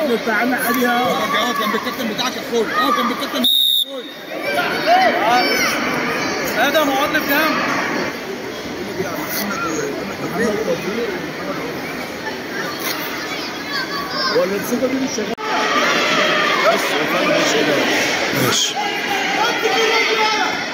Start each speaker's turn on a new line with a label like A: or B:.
A: الكابتن بتاعنا عليها
B: اقف جنب الكابتن بتاعك يا اخويا اقف جنب الكابتن بتاعك يا اخويا
C: ادم اقعد لي في جنب
A: ولا الثقه دي مش شغاله
D: ماشي